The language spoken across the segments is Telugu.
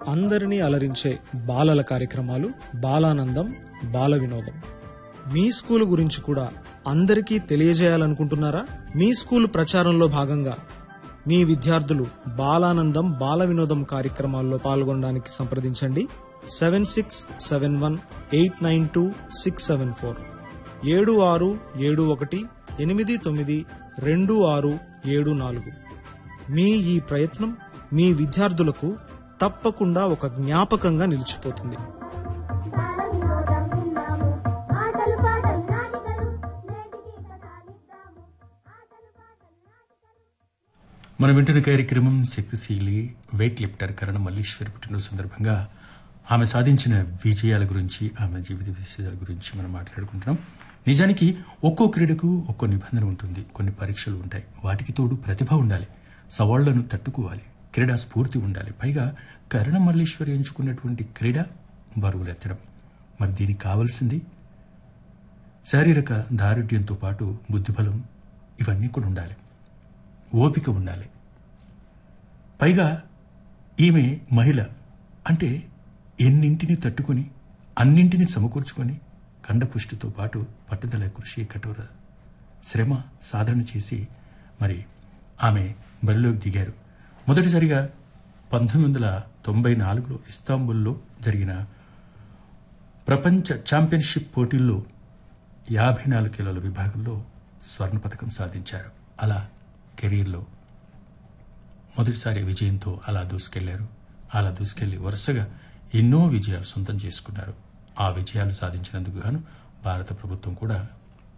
అందరినీ అలరించే బాలల కార్యక్రమాలు బాలానందం బాల వినోదం మీ స్కూల్ గురించి కూడా అందరికీ తెలియజేయాలనుకుంటున్నారా మీ స్కూల్ ప్రచారంలో భాగంగా మీ విద్యార్థులు బాలానందం బాల వినోదం కార్యక్రమాల్లో పాల్గొనడానికి సంప్రదించండి seven six seven one eight nine two six seven four ఏడు ఆరు ఏడు ఒకటి ఎనిమిది తొమ్మిది రెండు ఆరు ఏడు నాలుగు మీ ఈ ప్రయత్నం మీ విద్యార్థులకు తప్పకుండా ఒక జ్ఞాపకంగా నిలిచిపోతుంది బాలవినోదం విన్నాము ఆటలు పాటలు నాటికలు నేటికి కథ నిద్దాము ఆటలు పాటలు నాటికలు మనం వింటున్న కార్యక్రమం శక్తిశీలి వెయిట్ లిఫ్టర్ కరణ మల్లీశ్వరి పుట్టినరోజు సందర్భంగా ఆమె సాధించిన విజయాల గురించి ఆమె జీవిత విషయాల గురించి మనం మాట్లాడుకుంటున్నాం నిజానికి ఒక్కో క్రీడకు ఒక్కో నిబంధన ఉంటుంది కొన్ని పరీక్షలు ఉంటాయి వాటికి తోడు ప్రతిభ ఉండాలి సవాళ్లను తట్టుకోవాలి క్రీడా స్ఫూర్తి ఉండాలి పైగా కరణ మల్లీశ్వరి ఎంచుకున్నటువంటి క్రీడ బరువులెత్తడం మరి దీనికి కావాల్సింది శారీరక దారుఢ్యంతో పాటు బుద్ధిబలం ఇవన్నీ కూడా ఉండాలి ఓపిక ఉండాలి పైగా ఈమె మహిళ అంటే ఎన్నింటిని తట్టుకొని అన్నింటినీ సమకూర్చుకొని కండపుష్టితో పాటు పట్టుదల కృషి కఠోర శ్రమ సాధన చేసి మరి ఆమె బరిలోకి దిగారు మొదటిసారిగా పంతొమ్మిది వందల తొంభై నాలుగులో ఇస్తాంబుల్లో జరిగిన ప్రపంచ ఛాంపియన్షిప్ పోటీల్లో యాభై నాలుగు కిలోల విభాగంలో స్వర్ణ పథకం సాధించారు అలా కెరీర్లో మొదటిసారి విజయంతో అలా దూసుకెళ్లారు అలా దూసుకెళ్లి వరుసగా ఎన్నో విజయాలు సొంతం చేసుకున్నారు ఆ విజయాలు సాధించినందుకు గాను భారత ప్రభుత్వం కూడా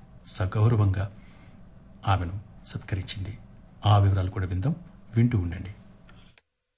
సగౌరవంగా ఆమెను సత్కరించింది ఆ వివరాలు కూడా విందాం వింటూ ఉండండి